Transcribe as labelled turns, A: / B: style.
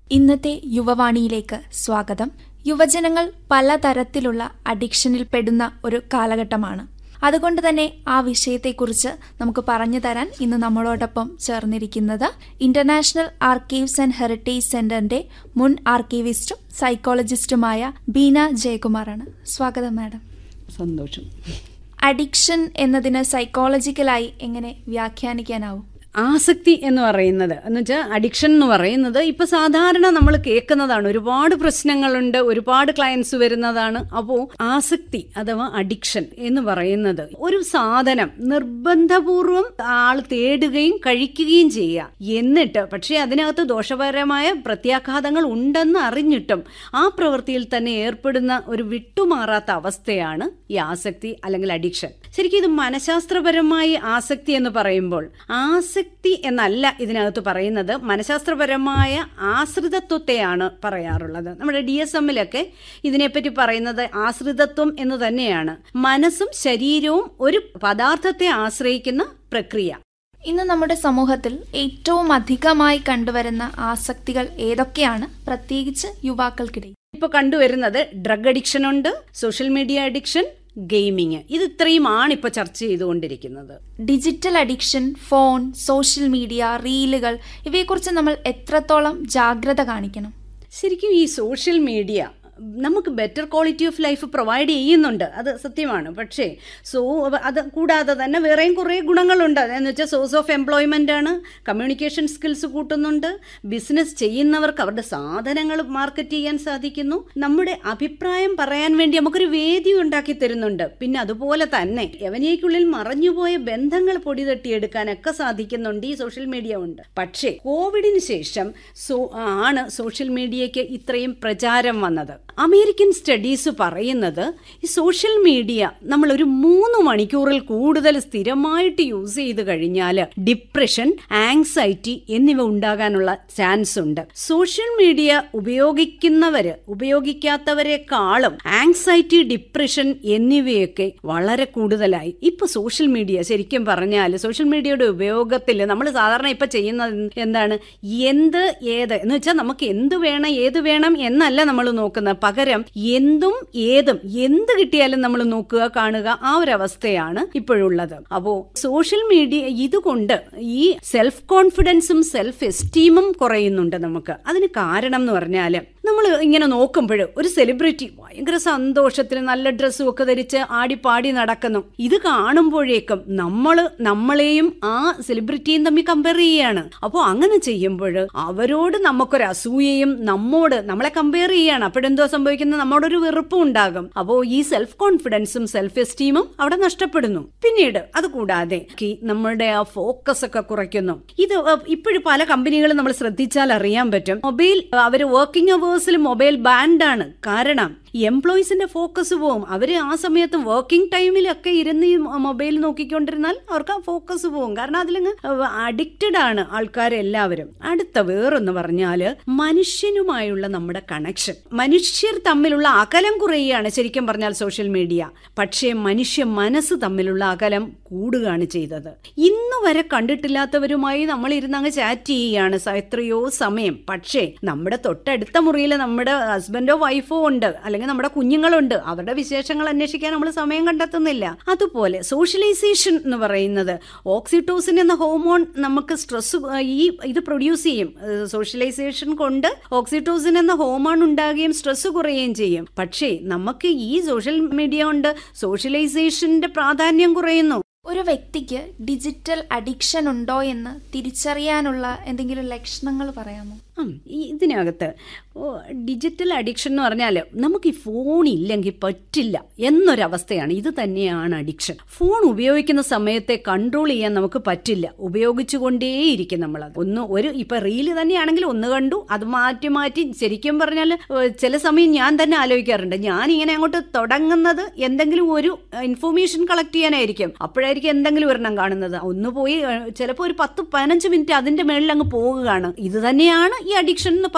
A: ഇന്നത്തെ യുവവാണിയിലേക്ക് സ്വാഗതം യുവജനങ്ങൾ പലതരത്തിലുള്ള അഡിക്ഷനിൽ പെടുന്ന ഒരു കാലഘട്ടമാണ് അതുകൊണ്ട് തന്നെ ആ വിഷയത്തെക്കുറിച്ച് നമുക്ക് പറഞ്ഞു തരാൻ ഇന്ന് നമ്മളോടൊപ്പം ചേർന്നിരിക്കുന്നത് ഇന്റർനാഷണൽ ആർക്കൈവ്സ് ആൻഡ് ഹെറിറ്റേജ് സെന്ററിന്റെ മുൻ ആർക്കൈവിസ്റ്റും സൈക്കോളജിസ്റ്റുമായ ബീന ജയകുമാറാണ് സ്വാഗതം മാഡം
B: സന്തോഷം
A: അഡിക്ഷൻ എന്നതിന് സൈക്കോളജിക്കലായി എങ്ങനെ വ്യാഖ്യാനിക്കാനാവും
B: ആസക്തി എന്ന് പറയുന്നത് എന്ന് വെച്ചാൽ അഡിക്ഷൻ എന്ന് പറയുന്നത് ഇപ്പൊ സാധാരണ നമ്മൾ കേൾക്കുന്നതാണ് ഒരുപാട് പ്രശ്നങ്ങളുണ്ട് ഒരുപാട് ക്ലയൻസ് വരുന്നതാണ് അപ്പോൾ ആസക്തി അഥവാ അഡിക്ഷൻ എന്ന് പറയുന്നത് ഒരു സാധനം നിർബന്ധപൂർവം ആൾ തേടുകയും കഴിക്കുകയും ചെയ്യുക എന്നിട്ട് പക്ഷേ അതിനകത്ത് ദോഷപരമായ പ്രത്യാഘാതങ്ങൾ ഉണ്ടെന്ന് അറിഞ്ഞിട്ടും ആ പ്രവൃത്തിയിൽ തന്നെ ഏർപ്പെടുന്ന ഒരു വിട്ടുമാറാത്ത അവസ്ഥയാണ് ഈ ആസക്തി അല്ലെങ്കിൽ അഡിക്ഷൻ ശരിക്കും ഇത് മനഃശാസ്ത്രപരമായി ആസക്തി എന്ന് പറയുമ്പോൾ ആസക്തി എന്നല്ല ഇതിനകത്ത് പറയുന്നത് മനഃശാസ്ത്രപരമായ ആശ്രിതത്വത്തെയാണ് പറയാറുള്ളത് നമ്മുടെ ഡി എസ് എമ്മിലൊക്കെ ഇതിനെപ്പറ്റി പറയുന്നത് ആശ്രിതത്വം എന്ന് തന്നെയാണ് മനസ്സും ശരീരവും ഒരു പദാർത്ഥത്തെ ആശ്രയിക്കുന്ന പ്രക്രിയ
A: ഇന്ന് നമ്മുടെ സമൂഹത്തിൽ ഏറ്റവും അധികമായി കണ്ടുവരുന്ന ആസക്തികൾ ഏതൊക്കെയാണ് പ്രത്യേകിച്ച് യുവാക്കൾക്കിടയിൽ
B: ഇപ്പൊ കണ്ടുവരുന്നത് ഡ്രഗ് അഡിക്ഷൻ ഉണ്ട് സോഷ്യൽ മീഡിയ അഡിക്ഷൻ ഗെയിമിങ് ഇത് ഇത്രയുമാണ് ഇപ്പൊ ചർച്ച ചെയ്തുകൊണ്ടിരിക്കുന്നത്
A: digital addiction phone social media റീലുകൾ ഇവയെക്കുറിച്ച് നമ്മൾ എത്രത്തോളം ജാഗ്രത കാണിക്കണം
B: ശരിക്കും ഈ സോഷ്യൽ മീഡിയ നമുക്ക് better quality of life provide ചെയ്യുന്നുണ്ട് അത് സത്യമാണ് പക്ഷേ സോ അത് കൂടാതെ തന്നെ വേറെയും കുറേ ഗുണങ്ങളുണ്ട് എന്ന് വെച്ചാൽ സോഴ്സ് ഓഫ് എംപ്ലോയ്മെൻ്റ് ആണ് കമ്മ്യൂണിക്കേഷൻ സ്കിൽസ് കൂട്ടുന്നുണ്ട് ബിസിനസ് ചെയ്യുന്നവർക്ക് അവരുടെ സാധനങ്ങൾ മാർക്കറ്റ് ചെയ്യാൻ സാധിക്കുന്നു നമ്മുടെ അഭിപ്രായം പറയാൻ വേണ്ടി നമുക്കൊരു വേദി ഉണ്ടാക്കി തരുന്നുണ്ട് പിന്നെ അതുപോലെ തന്നെ യവനിയയ്ക്കുള്ളിൽ മറഞ്ഞുപോയ ബന്ധങ്ങൾ പൊടി തട്ടിയെടുക്കാനൊക്കെ സാധിക്കുന്നുണ്ട് ഈ സോഷ്യൽ മീഡിയ ഉണ്ട് പക്ഷേ കോവിഡിന് ശേഷം സോ ആണ് സോഷ്യൽ മീഡിയയ്ക്ക് ഇത്രയും പ്രചാരം വന്നത് അമേരിക്കൻ സ്റ്റഡീസ് പറയുന്നത് ഈ സോഷ്യൽ മീഡിയ നമ്മൾ ഒരു മൂന്ന് മണിക്കൂറിൽ കൂടുതൽ സ്ഥിരമായിട്ട് യൂസ് ചെയ്ത് കഴിഞ്ഞാൽ ഡിപ്രഷൻ ആങ്സൈറ്റി എന്നിവ ഉണ്ടാകാനുള്ള ചാൻസ് ഉണ്ട് സോഷ്യൽ മീഡിയ ഉപയോഗിക്കുന്നവര് ഉപയോഗിക്കാത്തവരെക്കാളും ആങ്സൈറ്റി ഡിപ്രഷൻ എന്നിവയൊക്കെ വളരെ കൂടുതലായി ഇപ്പൊ സോഷ്യൽ മീഡിയ ശരിക്കും പറഞ്ഞാൽ സോഷ്യൽ മീഡിയയുടെ ഉപയോഗത്തിൽ നമ്മൾ സാധാരണ ഇപ്പൊ ചെയ്യുന്നത് എന്താണ് എന്ത് ഏത് എന്ന് വെച്ചാൽ നമുക്ക് എന്ത് വേണം ഏത് വേണം എന്നല്ല നമ്മൾ നോക്കുന്നത് പകരം എന്തും ഏതും എന്ത് കിട്ടിയാലും നമ്മൾ നോക്കുക കാണുക ആ ഒരു അവസ്ഥയാണ് ഇപ്പോഴുള്ളത് അപ്പോ സോഷ്യൽ മീഡിയ ഇതുകൊണ്ട് ഈ സെൽഫ് കോൺഫിഡൻസും സെൽഫ് എസ്റ്റീമും കുറയുന്നുണ്ട് നമുക്ക് അതിന് കാരണം എന്ന് പറഞ്ഞാൽ നമ്മൾ ഇങ്ങനെ നോക്കുമ്പോൾ ഒരു സെലിബ്രിറ്റി ഭയങ്കര സന്തോഷത്തിൽ നല്ല ഡ്രസ്സും ഒക്കെ ധരിച്ച് ആടിപ്പാടി നടക്കുന്നു ഇത് കാണുമ്പോഴേക്കും നമ്മൾ നമ്മളെയും ആ സെലിബ്രിറ്റിയും തമ്മിൽ കമ്പയർ ചെയ്യുകയാണ് അപ്പോൾ അങ്ങനെ ചെയ്യുമ്പോൾ അവരോട് നമുക്കൊരു അസൂയയും നമ്മോട് നമ്മളെ കമ്പയർ ചെയ്യാണ് അപ്പോഴെന്തോ സംഭവിക്കുന്നത് നമ്മോടൊരു വെറുപ്പും ഉണ്ടാകും അപ്പോൾ ഈ സെൽഫ് കോൺഫിഡൻസും സെൽഫ് എസ്റ്റീമും അവിടെ നഷ്ടപ്പെടുന്നു പിന്നീട് അത് കൂടാതെ നമ്മുടെ ആ ഫോക്കസ് ഒക്കെ കുറയ്ക്കുന്നു ഇത് ഇപ്പോഴും പല കമ്പനികളും നമ്മൾ ശ്രദ്ധിച്ചാൽ അറിയാൻ പറ്റും മൊബൈൽ അവർ വർക്കിംഗ് അവേഴ്സിൽ മൊബൈൽ ബാൻഡാണ് കാരണം എംപ്ലോയീസിന്റെ ഫോക്കസ് പോവും അവർ ആ സമയത്ത് വർക്കിംഗ് ടൈമിലൊക്കെ ഇരുന്ന് ഈ മൊബൈൽ നോക്കിക്കൊണ്ടിരുന്നാൽ അവർക്ക് ആ ഫോക്കസ് പോവും കാരണം അതിലങ്ങ് അഡിക്റ്റഡ് ആണ് ആൾക്കാരെല്ലാവരും അടുത്ത വേറൊന്ന് പറഞ്ഞാല് മനുഷ്യനുമായുള്ള നമ്മുടെ കണക്ഷൻ മനുഷ്യർ തമ്മിലുള്ള അകലം കുറയുകയാണ് ശരിക്കും പറഞ്ഞാൽ സോഷ്യൽ മീഡിയ പക്ഷേ മനുഷ്യ മനസ്സ് തമ്മിലുള്ള അകലം കൂടുകയാണ് ചെയ്തത് ഇന്ന് വരെ കണ്ടിട്ടില്ലാത്തവരുമായി നമ്മൾ ഇരുന്ന് അങ്ങ് ചാറ്റ് ചെയ്യുകയാണ് എത്രയോ സമയം പക്ഷേ നമ്മുടെ തൊട്ടടുത്ത മുറിയിൽ നമ്മുടെ ഹസ്ബൻഡോ വൈഫോ ഉണ്ട് അല്ലെങ്കിൽ നമ്മുടെ കുഞ്ഞുങ്ങളുണ്ട് അവരുടെ വിശേഷങ്ങൾ അന്വേഷിക്കാൻ നമ്മൾ സമയം കണ്ടെത്തുന്നില്ല അതുപോലെ സോഷ്യലൈസേഷൻ എന്ന് പറയുന്നത് ഓക്സിറ്റോസിൻ എന്ന ഹോർമോൺ നമുക്ക് സ്ട്രെസ് ഈ ഇത് പ്രൊഡ്യൂസ് ചെയ്യും സോഷ്യലൈസേഷൻ കൊണ്ട് ഓക്സിറ്റോസിൻ എന്ന ഹോർമോൺ ഉണ്ടാകുകയും സ്ട്രെസ് കുറയുകയും ചെയ്യും പക്ഷേ നമുക്ക് ഈ സോഷ്യൽ മീഡിയ കൊണ്ട് സോഷ്യലൈസേഷന്റെ പ്രാധാന്യം കുറയുന്നു
A: ഒരു വ്യക്തിക്ക് ഡിജിറ്റൽ അഡിക്ഷൻ ഉണ്ടോ എന്ന് തിരിച്ചറിയാനുള്ള എന്തെങ്കിലും ലക്ഷണങ്ങൾ പറയാമോ
B: ഇതിനകത്ത് ഡിജിറ്റൽ അഡിക്ഷൻ എന്ന് പറഞ്ഞാൽ നമുക്ക് ഈ ഫോൺ ഇല്ലെങ്കിൽ പറ്റില്ല എന്നൊരവസ്ഥയാണ് ഇത് തന്നെയാണ് അഡിക്ഷൻ ഫോൺ ഉപയോഗിക്കുന്ന സമയത്തെ കൺട്രോൾ ചെയ്യാൻ നമുക്ക് പറ്റില്ല ഉപയോഗിച്ചുകൊണ്ടേയിരിക്കും നമ്മൾ ഒന്ന് ഒരു ഇപ്പൊ റീല് തന്നെയാണെങ്കിൽ ഒന്ന് കണ്ടു അത് മാറ്റി മാറ്റി ശരിക്കും പറഞ്ഞാൽ ചില സമയം ഞാൻ തന്നെ ആലോചിക്കാറുണ്ട് ഞാൻ ഇങ്ങനെ അങ്ങോട്ട് തുടങ്ങുന്നത് എന്തെങ്കിലും ഒരു ഇൻഫോർമേഷൻ കളക്ട് ചെയ്യാനായിരിക്കും അപ്പോഴായിരിക്കും എന്തെങ്കിലും ഒരെണ്ണം കാണുന്നത് ഒന്ന് പോയി ചിലപ്പോൾ ഒരു പത്ത് പതിനഞ്ച് മിനിറ്റ് അതിന്റെ മേളിൽ അങ്ങ് പോവുകയാണ് ഇത് തന്നെയാണ് ഈ അഡിക്ഷൻ എന്ന്